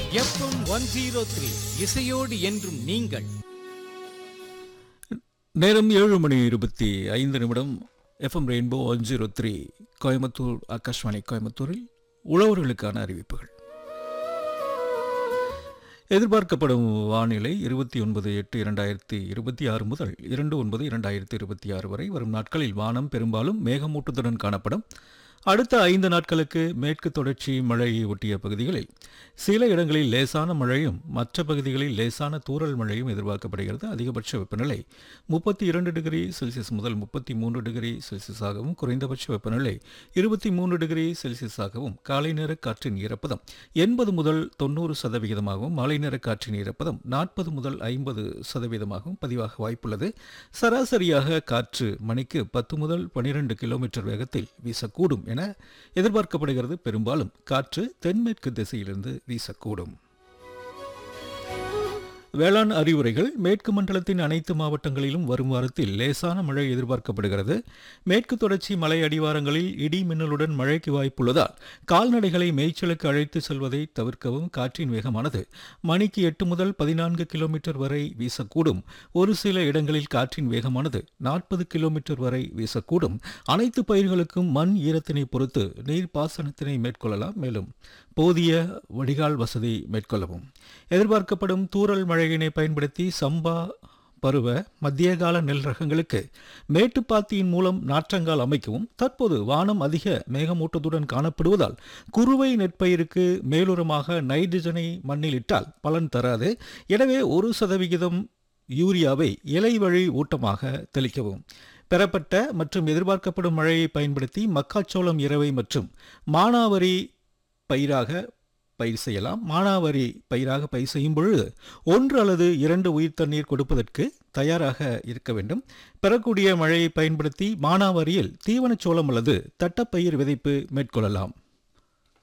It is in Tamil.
எஃப்எம் ஒன் ஜீரோ த்ரீ இசையோடு என்றும் நீங்கள் நேரம் ஏழு மணி இருபத்தி ஐந்து நிமிடம் FM Rainbow one zero three Coimbatore Akashvani கோயம்புத்தூரில் உழவர்களுக்கான அறிவிப்புகள் எதிர்பார்க்கப்படும் வானிலை இருபத்தி ஒன்பது எட்டு இரண்டாயிரத்தி இருபத்தி ஆறு முதல் இரண்டு ஒன்பது இரண்டாயிரத்தி இருபத்தி ஆறு வரை வரும் நாட்களில் வானம் பெரும்பாலும் மேகமூட்டத்துடன் காணப்படும் அடுத்த ஐந்து நாட்களுக்கு மேற்கு தொடர்ச்சி மழையை ஒட்டிய பகுதிகளில் சில இடங்களில் லேசான மழையும் மற்ற பகுதிகளில் லேசான தூறல் மழையும் எதிர்பார்க்கப்படுகிறது அதிகபட்ச வெப்பநிலை முப்பத்தி இரண்டு டிகிரி செல்சியஸ் முதல் முப்பத்தி மூன்று டிகிரி செல்சியஸாகவும் குறைந்தபட்ச வெப்பநிலை இருபத்தி மூன்று டிகிரி செல்சியஸாகவும் காலை நேர காற்றின் ஈரப்பதம் எண்பது முதல் தொண்ணூறு சதவிகிதமாகவும் மாலை நேர காற்றின் ஈரப்பதம் நாற்பது முதல் ஐம்பது சதவீதமாகவும் பதிவாக வாய்ப்புள்ளது சராசரியாக காற்று மணிக்கு பத்து முதல் பனிரெண்டு கிலோமீட்டர் வேகத்தில் வீசக்கூடும் என எதிர்பார்க்கப்படுகிறது பெரும்பாலும் காற்று தென்மேற்கு திசையிலிருந்து வீசக்கூடும் வேளாண் அறிவுரைகள் மேற்கு மண்டலத்தின் அனைத்து மாவட்டங்களிலும் வரும் வாரத்தில் லேசான மழை எதிர்பார்க்கப்படுகிறது மேற்கு தொடர்ச்சி மலை அடிவாரங்களில் இடி மின்னலுடன் மழைக்கு வாய்ப்புள்ளதால் கால்நடைகளை மேய்ச்சலுக்கு அழைத்து செல்வதை தவிர்க்கவும் காற்றின் வேகமானது மணிக்கு எட்டு முதல் பதினான்கு கிலோமீட்டர் வரை வீசக்கூடும் ஒரு சில இடங்களில் காற்றின் வேகமானது நாற்பது கிலோமீட்டர் வரை வீசக்கூடும் அனைத்து பயிர்களுக்கும் மண் ஈரத்தினை பொறுத்து நீர் பாசனத்தினை மேற்கொள்ளலாம் மேலும் போதிய வடிகால் வசதி மேற்கொள்ளவும் எதிர்பார்க்கப்படும் தூறல் மழையினை பயன்படுத்தி சம்பா பருவ மத்திய கால நெல் ரகங்களுக்கு மேட்டுப்பாத்தியின் மூலம் நாற்றங்கால் அமைக்கவும் தற்போது வானம் அதிக மேகமூட்டத்துடன் காணப்படுவதால் குறுவை நெற்பயிருக்கு மேலுரமாக நைட்ரஜனை மண்ணில் இட்டால் பலன் தராது எனவே ஒரு சதவிகிதம் யூரியாவை இலை வழி ஊட்டமாக தெளிக்கவும் பெறப்பட்ட மற்றும் எதிர்பார்க்கப்படும் மழையை பயன்படுத்தி மக்காச்சோளம் இரவை மற்றும் மானாவரி பயிராக பயிர் செய்யலாம் மானாவாரி பயிராக பயிர் செய்யும் பொழுது ஒன்று அல்லது இரண்டு உயிர் தண்ணீர் கொடுப்பதற்கு தயாராக இருக்க வேண்டும் பெறக்கூடிய மழையை பயன்படுத்தி மானாவாரியில் தீவனச்சோளம் அல்லது தட்டப்பயிர் விதைப்பு மேற்கொள்ளலாம்